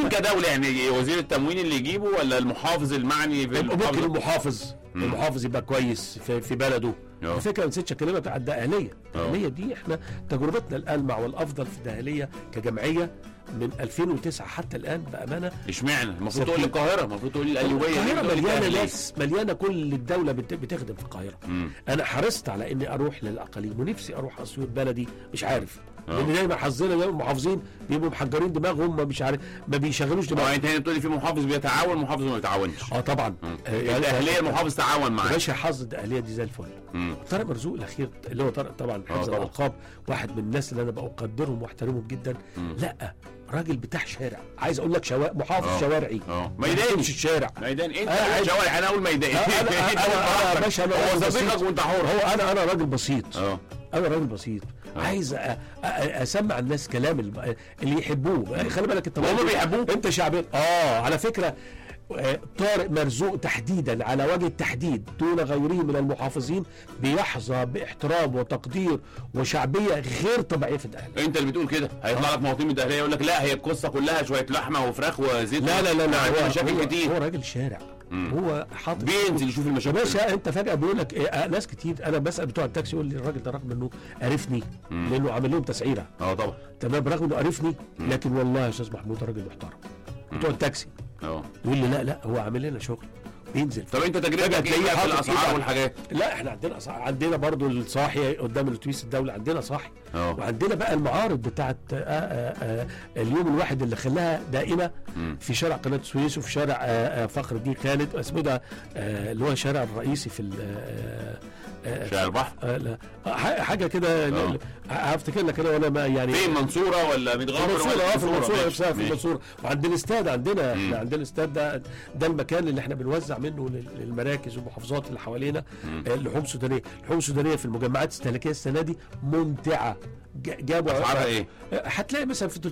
مين كدوله يعني وزير التموين اللي يجيبه ولا المحافظ المعني في ممكن المحافظه المحافظ المحافظ يبقى كويس في, في بلده اه. على فكره ما نسيتش اكلمك عن الدقهليه اه. الدقهليه دي احنا تجربتنا الالمع والافضل في الدقهليه كجمعيه من 2009 حتى الان بامانه اشمعنى المفروض سفير. تقول لي القاهره المفروض تقول لي القليوبيه القاهره تقول لي مليانه الدقهلية. ناس مليانه كل الدوله بت- بتخدم في القاهره مم. انا حرصت على اني اروح للاقاليم ونفسي اروح اسيوط بلدي مش عارف اه. لان دايما حظنا دايما المحافظين بيبقوا محجرين دماغهم ما مش عارف ما بيشغلوش اه دماغهم انت هنا بتقول لي في محافظ بيتعاون محافظ ما بيتعاونش اه طبعا آه، يعني الاهليه المحافظ تعاون يا معاه باشا حظ الدقهليه دي زي الفل مم. طارق مرزوق الاخير اللي هو طارق طبعا اه حافظ طبعا. الالقاب واحد من الناس اللي انا بقدرهم واحترمهم جدا مم. لا راجل بتاع شارع عايز اقول لك شوا... محافظ اه. شوارعي اه ما ميداني يمشي الشارع ميدان انت آه، قول عادي. شوارع انا اقول ميدان آه، انا انا انا, أنا باشا انا هو راجل صديقك بسيط وانت حر هو انا انا راجل بسيط اه انا راجل بسيط اه. عايز أ... أ... اسمع الناس كلام الم- اللي يحبوه خلي بالك انت وهم برضه- بيحبوك. انت شعبي اه على فكره آه، طارق مرزوق تحديدا على وجه التحديد دون غيره من المحافظين بيحظى باحترام وتقدير وشعبيه غير طبيعيه في الاهلي انت اللي بتقول كده هيطلع لك مواطنين من الداخليه يقول لك لا هي القصه كلها شويه لحمه وفراخ وزيت لا لا لا لا عندي هو, مشاكل هو, كتير هو راجل شارع مم. هو حاطط بينزل يشوف يا المشاكل باشا انت فجاه بيقول لك إيه آه، ناس كتير انا بسال بتوع التاكسي يقول لي الراجل ده رغم انه عرفني مم. لانه عامل لهم تسعيره اه طبعا تمام رغم انه عرفني لكن والله يا استاذ محمود راجل محترم بتوع التاكسي اه يقول لي لا لا هو عامل لنا شغل بينزل طب انت فجأة تجربتك تلاقيه ايه بقى في حاطط الاسعار ايده والحاجات لا احنا عندنا أسعار. عندنا برضو الصاحي قدام الاتوبيس الدولي عندنا صاحي اه وعندنا بقى المعارض بتاعت آه آه آه اليوم الواحد اللي خلاها دائمه مم. في شارع قناه السويس وفي شارع آه آه فخر الدين خالد اسمه ده آه اللي هو الشارع الرئيسي في ال- آه آه شارع البحر آه لا آه ح- حاجه كده ل- اه. ل- هفتكر لك انا وانا ما يعني فين منصوره ولا في متغمر المنصورة ولا اه في المنصورة ماشي، نفسها في ماشي. المنصورة وعندنا الاستاد عندنا مم. احنا عندنا الاستاد ده ده المكان اللي احنا بنوزع منه لل- للمراكز والمحافظات اللي حوالينا آه، لحوم سودانية اللحوم السودانية في المجمعات الاستهلاكية السنة دي ممتعة ج- جابوا اسعارها ايه؟ آه، هتلاقي مثلا في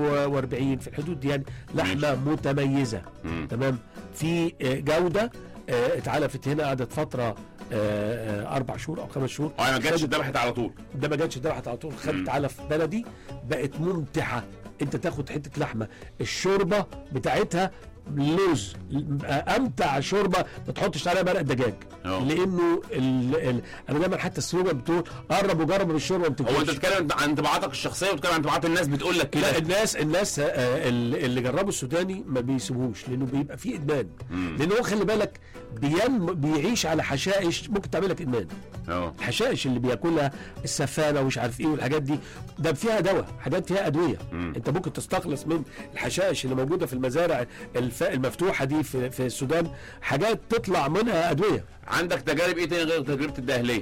340 في الحدود دي يعني لحمة متميزة مم. تمام في آه، جودة آه، اتعلفت هنا قعدت فترة آه، آه، أربع شهور أو خمس شهور اه ما جاتش اتذبحت على طول ده ما جاتش ذبحت على طول خدت علف بلدي بقت ممتعه انت تاخد حته لحمه الشوربه بتاعتها لوز امتع شوربه ما تحطش عليها مرق دجاج اه. لانه ال... ال... انا دايما حتى السلوجان بتقول قرب وجرب من الشوربه ما هو انت تاكلش بتتكلم عن انطباعاتك الشخصيه وبتتكلم عن انطباعات الناس بتقول لك لا كده الناس الناس آه، اللي اللي جربوا السوداني ما بيسيبوش لانه بيبقى فيه ادمان مم. لان هو خلي بالك بين بيعيش على حشائش ممكن تعمل لك ادمان اه الحشائش اللي بياكلها السفانه ومش عارف ايه والحاجات دي ده فيها دواء حاجات فيها ادويه مم. انت ممكن تستخلص من الحشائش اللي موجوده في المزارع الف... المفتوحه دي في, في السودان حاجات تطلع منها ادويه عندك تجارب ايه تاني غير تجربه الدهليه؟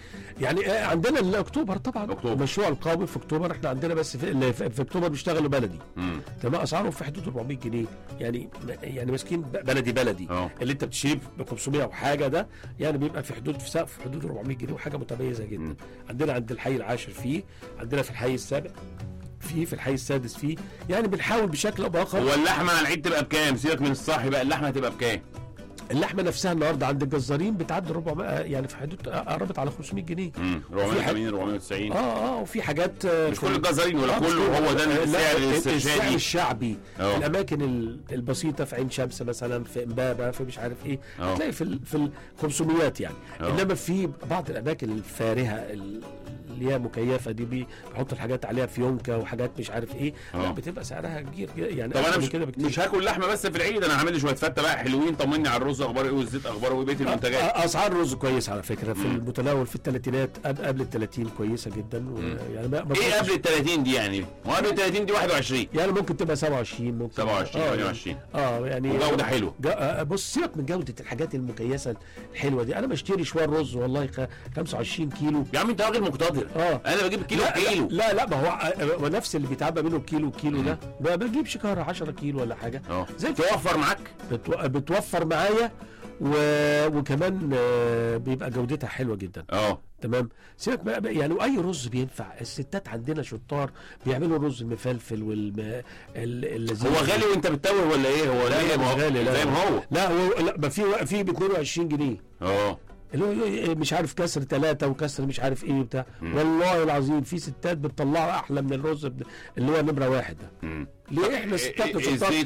يعني آه، عندنا ال- اكتوبر طبعا أكتوبر. المشروع القومي في اكتوبر احنا عندنا بس في, ال- في في اكتوبر بيشتغلوا بلدي امم تمام اسعارهم في حدود 400 جنيه يعني يعني ماسكين ب- بلدي بلدي اه. اللي انت بتشتريه ب 500 وحاجه ده يعني بيبقى في حدود في سقف في حدود 400 جنيه وحاجه متميزه جدا مم. عندنا عند الحي العاشر فيه عندنا في الحي السابع فيه في الحي السادس فيه يعني بنحاول بشكل او باخر هو اللحمه على العيد تبقى بكام؟ سيبك من الصاحي بقى اللحمه هتبقى بكام؟ اللحمه نفسها النهارده عند الجزارين بتعدي 400 يعني في حدود قربت على 500 جنيه امم في حاجة- 480 490 اه اه وفي حاجات آه، مش في كل الجزارين ولا آه، مش كله كل- هو ده لا، السعر السعر الاسترشادي الشعبي اه. في الاماكن ال- البسيطه في عين شمس مثلا في امبابه في مش عارف ايه اه. هتلاقي في ال- في ال 500 يعني اه. انما في بعض الاماكن الفارهه ال- اللي هي مكيفه دي بي- بيحطوا الحاجات عليها فيونكه وحاجات مش عارف ايه اه. لا بتبقى سعرها كبير يعني طب انا أغلى مش من كده بكتير مش هاكل لحمه بس في العيد انا هعمل لي شويه فته بقى حلوين طمني على الرز اخباره ايه والزيت اخباره ايه بقيه المنتجات أ- اسعار الرز كويس على فكره في مم. المتناول في الثلاثينات قبل قبل ال 30 كويسه جدا و- يعني ما ما ايه تحطش- قبل ال 30 دي يعني؟ ما قبل ال 30 دي 21 يعني ممكن تبقى 27 ممكن 27 آه، 28 اه يعني وجوده حلوه جا- آه، بص سيبك من جوده الحاجات المكيسه الحلوه دي انا بشتري شويه رز والله خ- 25 كيلو يا عم انت راجل مقتدر اه انا بجيب كيلو لا, كيلو لا لا ما هو آه، هو نفس اللي بيتعبى منه الكيلو الكيلو ده ما بجيبش كهرة 10 كيلو ولا حاجه اه زي الفل. توفر معاك بتو- بتوفر معايا و... وكمان آه، بيبقى جودتها حلوه جدا اه تمام سيبك بقى بقى- يعني واي رز بينفع الستات عندنا شطار بيعملوا الرز المفلفل والم ال- اللذيذ هو غالي وانت بتتوه ولا ايه هو لا ليه لا ما مش هو- غالي لا زي ما هو لا هو لا ما في في ب 22 جنيه اه اللي هو مش عارف كسر ثلاثة وكسر مش عارف ايه بتاع والله العظيم في ستات بتطلعوا احلى من الرز ب- اللي هو نمرة واحد ده مم. ليه احنا ستات إيه- إيه وستات الزيت